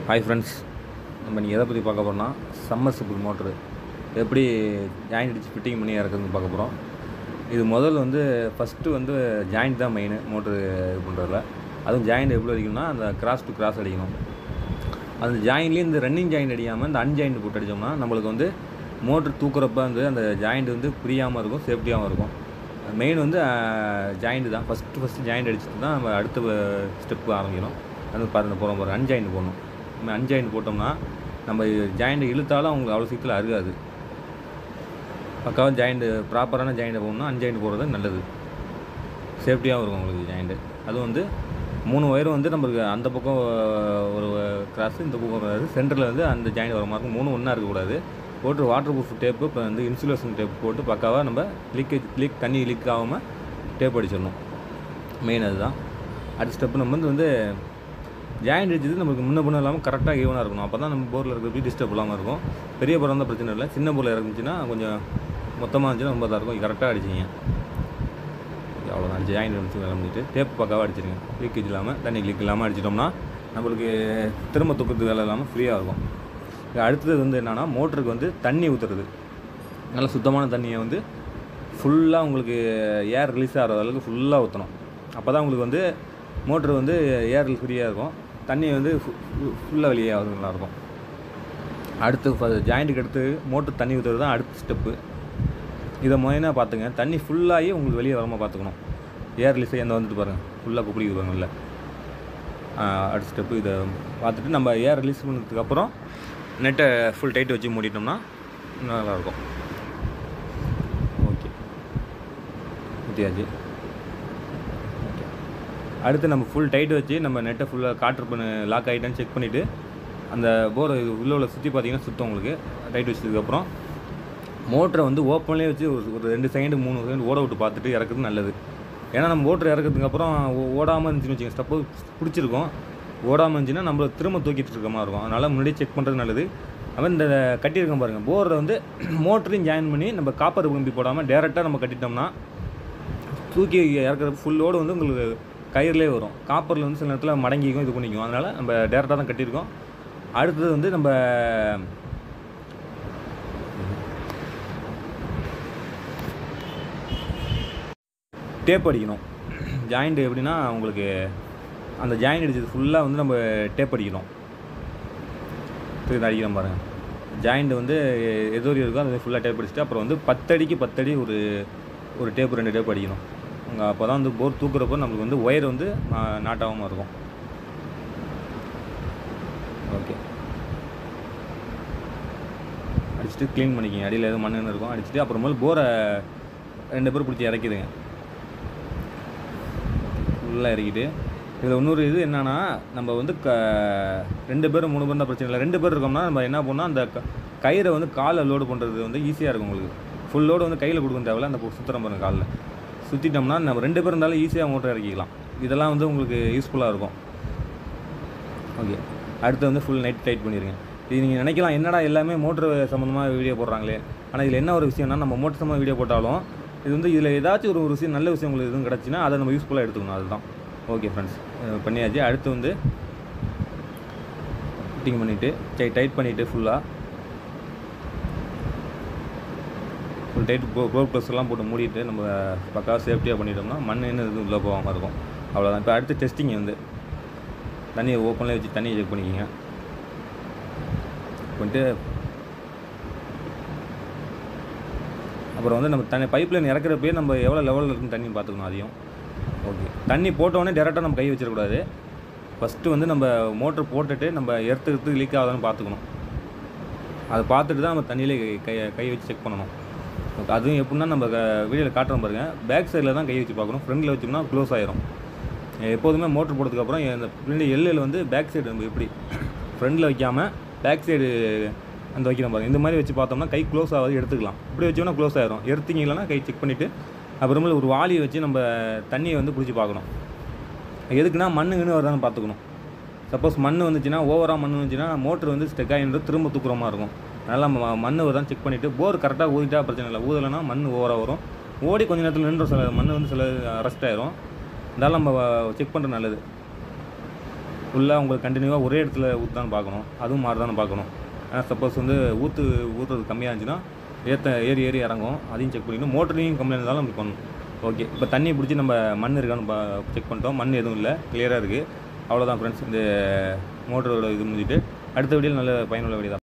hi friends நம்ம நீங்கள் எதை பற்றி பார்க்க போகிறோம்னா சம்மர்சிபிள் மோட்ரு எப்படி ஜாயிண்ட் அடித்து ஃபிட்டிங் பண்ணி இறக்குதுன்னு பார்க்க போகிறோம் இது முதல் வந்து ஃபஸ்ட்டு வந்து ஜாயிண்ட் தான் மெயின் மோட்ரு இது பண்ணுறதுல அதுவும் ஜாயிண்ட் எப்படி அடிக்கணும்னா அந்த கிராஸ் டு கிராஸ் அடிக்கணும் அந்த ஜாயின்லேயே இந்த ரன்னிங் ஜாயிண்ட் அடிக்காமல் இந்த அன்ஜாயிண்ட் போட்டு அடித்தோம்னா நம்மளுக்கு வந்து மோட்ரு தூக்குறப்ப வந்து அந்த ஜாயிண்ட் வந்து ஃப்ரீயாகவும் இருக்கும் சேஃப்டியாகவும் இருக்கும் மெயின் வந்து ஜாயிண்ட் தான் ஃபஸ்ட்டு ஃபஸ்ட்டு ஜாயிண்ட் அடிச்சுட்டு தான் நம்ம அடுத்த ஸ்டெப்பு ஆரம்பிக்கணும் அது பாருங்க போகிறோம் பாருங்க அன்ஜாயிண்ட் போடணும் நம்ம அன்ஜாயிண்ட் போட்டோம்னா நம்ம ஜாயிண்ட் இழுத்தாலும் அவங்களுக்கு அவ்வளோ சீக்கிரம் அருகாது பக்காவாக ஜாயிண்ட் ப்ராப்பரான ஜாயிண்ட் போடணும்னா அன்ஜாயிண்ட் போடுறது நல்லது சேஃப்டியாகவும் இருக்கும் உங்களுக்கு ஜாயிண்ட்டு அதுவும் வந்து மூணு ஒயரும் வந்து நம்மளுக்கு அந்த பக்கம் ஒரு கிராஸ் இந்த பக்கம் வராது சென்டரில் வந்து அந்த ஜாயிண்ட் வர மாதிரி இருக்கும் மூணு ஒன்றா இருக்கக்கூடாது போட்டு வாட்டர் ப்ரூஃப் டேப்பு இப்போ வந்து இன்சுலேஷன் டேப் போட்டு பக்காவாக நம்ம லீக்கேஜ் லீக் தண்ணி லீக் ஆகாமல் டேப் அடிச்சிடணும் மெயின் அதுதான் அடுத்த ஸ்டெப்பு நம்ம வந்து வந்து ஜாயிண்ட் அடிச்சது நமக்கு முன்ன பின்ன இல்லாமல் கரெக்டாக ஈவனாக இருக்கணும் அப்போ தான் நம்ம போரில் இருக்கிறது டிஸ்டர்ப் இல்லாமல் இருக்கும் பெரிய போர் இருந்தால் பிரச்சனை இல்லை சின்ன போரில் இறங்குச்சுன்னா கொஞ்சம் மொத்தமாக இருந்துச்சுன்னா ரொம்ப தான் இருக்கும் கரெக்டாக அடிச்சிங்க அவ்வளோதான் ஜாயிண்ட் அடிச்சு வேலை பண்ணிட்டு டேப் பக்காவாக அடிச்சிருங்க லீக்கேஜ் இல்லாமல் தண்ணி லீக் இல்லாமல் அடிச்சிட்டோம்னா நம்மளுக்கு திரும்ப துப்புறது வேலை இல்லாமல் ஃப்ரீயாக இருக்கும் இது அடுத்தது வந்து என்னென்னா மோட்டருக்கு வந்து தண்ணி ஊற்றுறது நல்ல சுத்தமான தண்ணியை வந்து ஃபுல்லாக உங்களுக்கு ஏர் ரிலீஸ் ஆகிற அளவுக்கு ஃபுல்லாக ஊற்றணும் அப்போ தான் உங்களுக்கு வந்து மோட்ரு வந்து ஏர் ஃப்ரீயாக இருக்கும் தண்ணி வந்து ஃபுல்லாக வெளியே ஆகுது நல்லாயிருக்கும் அடுத்து ஜாயிண்ட்டுக்கு அடுத்து மோட்ரு தண்ணி ஊற்றுறது தான் அடுத்த ஸ்டெப்பு இதை மொயினாக பார்த்துங்க தண்ணி ஃபுல்லாகி உங்களுக்கு வெளியே வராமல் பார்த்துக்கணும் ஏர் ரிலீஸ் எந்த வந்துட்டு பாருங்கள் ஃபுல்லாக குப்பிடிக்குது பாருங்க இல்லை அடுத்த ஸ்டெப்பு இதை பார்த்துட்டு நம்ம ஏர் ரிலீஸ் பண்ணதுக்கப்புறம் நெட்டை ஃபுல் டைட் வச்சு மூடிட்டோம்னா நல்லாயிருக்கும் ஓகே ஊற்றியாச்சு ஓகே அடுத்து நம்ம ஃபுல் டைட் வச்சு நம்ம நெட்டை ஃபுல்லாக காற்று பண்ணு லாக் ஆகிட்டான்னு செக் பண்ணிவிட்டு அந்த போரை உள்ள உள்ள சுற்றி பார்த்தீங்கன்னா சுத்தம் உங்களுக்கு டைட் வச்சதுக்கப்புறம் மோட்டரை வந்து ஓப்பன்லேயே வச்சு ஒரு ஒரு ரெண்டு செகண்டு மூணு செகண்ட் ஓட விட்டு பார்த்துட்டு இறக்குறது நல்லது ஏன்னா நம்ம மோட்ரு இறக்கிறதுக்கு அப்புறம் ஓடாமல் இருந்துச்சுன்னு வச்சுக்கோங்க ஸ்டெப்பு பிடிச்சிருக்கோம் ஓடாமல் இருந்துச்சுன்னா நம்மள திரும்ப தூக்கிட்டு இருக்க மாதிரி இருக்கும் அதனால் முன்னாடியே செக் பண்ணுறது நல்லது அவன் இந்த கட்டியிருக்கோம் பாருங்கள் போரில் வந்து மோட்டரையும் ஜாயின் பண்ணி நம்ம காப்பர் கம்பி போடாமல் டேரெக்டாக நம்ம கட்டிட்டோம்னா தூக்கி இறக்குறது ஃபுல்லோடு வந்து உங்களுக்கு கயிறுலேயே வரும் காப்பரில் வந்து சில நேரத்தில் மடங்கிக்கும் இது பண்ணிக்கும் அதனால் நம்ம டேரெக்டாக தான் கட்டியிருக்கோம் அடுத்தது வந்து நம்ம டேப் அடிக்கணும் ஜாயிண்ட் எப்படின்னா உங்களுக்கு அந்த ஜாயிண்ட் அடிச்சது ஃபுல்லாக வந்து நம்ம டேப் அடிக்கணும் திருப்பி அடிக்கிறோம் பாருங்கள் ஜாயிண்ட் வந்து எது வரையும் இருக்கோ அதை ஃபுல்லாக டேப் அடிச்சுட்டு அப்புறம் வந்து பத்தடிக்கு பத்தடி ஒரு ஒரு டேப் ரெண்டு டேப் அடிக்கணும் அங்கே அப்போ தான் வந்து போர் தூக்குறப்போ நம்மளுக்கு வந்து ஒயர் வந்து நாட்டாகாமல் இருக்கும் ஓகே அடிச்சுட்டு க்ளீன் பண்ணிக்கிங்க அடியில் எதுவும் மண்ணுன்னு இருக்கும் அடிச்சுட்டு அப்புறமேல் போரை ரெண்டு பேர் பிடிச்சி இறக்கிதுங்க ஃபுல்லாக இறக்கிட்டு இதில் இன்னொரு இது என்னென்னா நம்ம வந்து க ரெண்டு பேரும் மூணு பேர் தான் பிரச்சனை இல்லை ரெண்டு பேர் இருக்கோம்னா நம்ம என்ன பண்ணோம் அந்த க கயிறை வந்து காலில் லோடு பண்ணுறது வந்து ஈஸியாக இருக்கும் உங்களுக்கு ஃபுல் லோடு வந்து கையில் கொடுக்க தேவையில்ல அந்த சுற்றுறம் பாருங்க காலில் சுற்றிட்டோம்னா நம்ம ரெண்டு பேர் இருந்தாலும் ஈஸியாக மோட்டர் இறக்கிக்கலாம் இதெல்லாம் வந்து உங்களுக்கு யூஸ்ஃபுல்லாக இருக்கும் ஓகே அடுத்து வந்து ஃபுல் நைட் டைட் பண்ணிடுங்க இது நீங்கள் நினைக்கலாம் என்னடா எல்லாமே மோட்ரு சம்மந்தமாக வீடியோ போடுறாங்களே ஆனால் இதில் என்ன ஒரு விஷயம்னா நம்ம மோட்டர் சம்மந்தமாக வீடியோ போட்டாலும் இது வந்து இதில் ஏதாச்சும் ஒரு ஒரு விஷயம் நல்ல விஷயம் உங்களுக்கு எதுவும் கிடச்சின்னா அதை நம்ம யூஸ்ஃபுல்லாக எடுத்துக்கணும் அதுதான் ஓகே ஃப்ரெண்ட்ஸ் பண்ணியாச்சு அடுத்து வந்து ஃபிட்டிங் பண்ணிவிட்டு டை டைட் பண்ணிவிட்டு ஃபுல்லாக full tight pro pro plus எல்லாம் போட்டு மூடிட்டு நம்ம பக்காவாக சேஃப்டியாக பண்ணிட்டோம்னா மண் என்ன எதுவும் உள்ளே போகாமல் இருக்கும் அவ்வளோதான் இப்போ அடுத்து டெஸ்டிங் வந்து தண்ணியை ஓப்பனில் வச்சு தண்ணியை செக் பண்ணிக்கிங்க பண்ணிட்டு அப்புறம் வந்து நம்ம தண்ணி பைப் லைன் இறக்குறப்பே நம்ம எவ்வளோ லெவலில் இருக்குன்னு தண்ணி பார்த்துக்கணும் அதையும் ஓகே தண்ணி போட்டோடனே டேரெக்டாக நம்ம கை வச்சிடக்கூடாது ஃபஸ்ட்டு வந்து நம்ம மோட்ரு போட்டுட்டு நம்ம எர்த்து எடுத்து லீக் ஆகுதான்னு பார்த்துக்கணும் அதை பார்த்துட்டு தான் நம்ம தண்ணியிலே கை கை வச்சு செக் பண்ணணும் ஓகே அதுவும் எப்படின்னா நம்ம வீடியோவில் காட்டுறோம் பாருங்கள் பேக் சைடில் தான் கை வச்சு பார்க்கணும் ஃப்ரண்டில் வச்சோம்னா க்ளோஸ் ஆயிரும் எப்போதுமே மோட்ரு போட்டதுக்கப்புறம் இந்த பின்னாடி எல்லில் வந்து பேக் சைடு நம்ம எப்படி ஃப்ரண்டில் வைக்காமல் பேக் சைடு அந்த வைக்கிறோம் பாருங்க இந்த மாதிரி வச்சு பார்த்தோம்னா கை க்ளோஸ் ஆகாது எடுத்துக்கலாம் இப்படி வச்சோம்னா க்ளோஸ் ஆயிரும் எடுத்தீங்க இல்லைனா கை செக் பண்ணிவிட்டு அப்புறமேல ஒரு வாளியை வச்சு நம்ம தண்ணியை வந்து பிடிச்சி பார்க்கணும் எதுக்குன்னா மண்ணுங்கன்னு வருதான்னு பார்த்துக்கணும் சப்போஸ் மண் வந்துச்சுன்னா ஓவராக மண் வந்துச்சுன்னா மோட்ரு வந்து ஸ்டெக் ஆகின்றது திரும்ப தூக்குற மாதிரி இருக்கும் அதனால் நம்ம மண் வருதான்னு செக் பண்ணிவிட்டு போர் கரெக்டாக ஊதிட்டா பிரச்சனை இல்லை ஊதலைன்னா மண் ஓவராக வரும் ஓடி கொஞ்ச நேரத்தில் நின்று சில மண் வந்து சில ரெஸ்ட் ஆயிரும் இருந்தாலும் நம்ம செக் பண்ணுறது நல்லது ஃபுல்லாக உங்களுக்கு கண்டினியூவாக ஒரே இடத்துல ஊற்றான்னு பார்க்கணும் அதுவும் மாறுதான்னு பார்க்கணும் ஏன்னா சப்போஸ் வந்து ஊற்று ஊற்றுறது கம்மியாக இருந்துச்சுன்னா ஏற்ற ஏறி ஏறி இறங்கும் அதையும் செக் பண்ணிக்கணும் மோட்டரையும் கம்மியாக இருந்தாலும் நம்ம பண்ணணும் ஓகே இப்போ தண்ணி பிடிச்சி நம்ம மண் இருக்கான்னு பா செக் பண்ணிட்டோம் மண் எதுவும் இல்லை கிளியராக இருக்குது அவ்வளோதான் ஃப்ரெண்ட்ஸ் இந்த மோட்டரோட இது முடிஞ்சிட்டு அடுத்த வீடியோவில் நல்ல பயனுள்ள வீடியோ தான்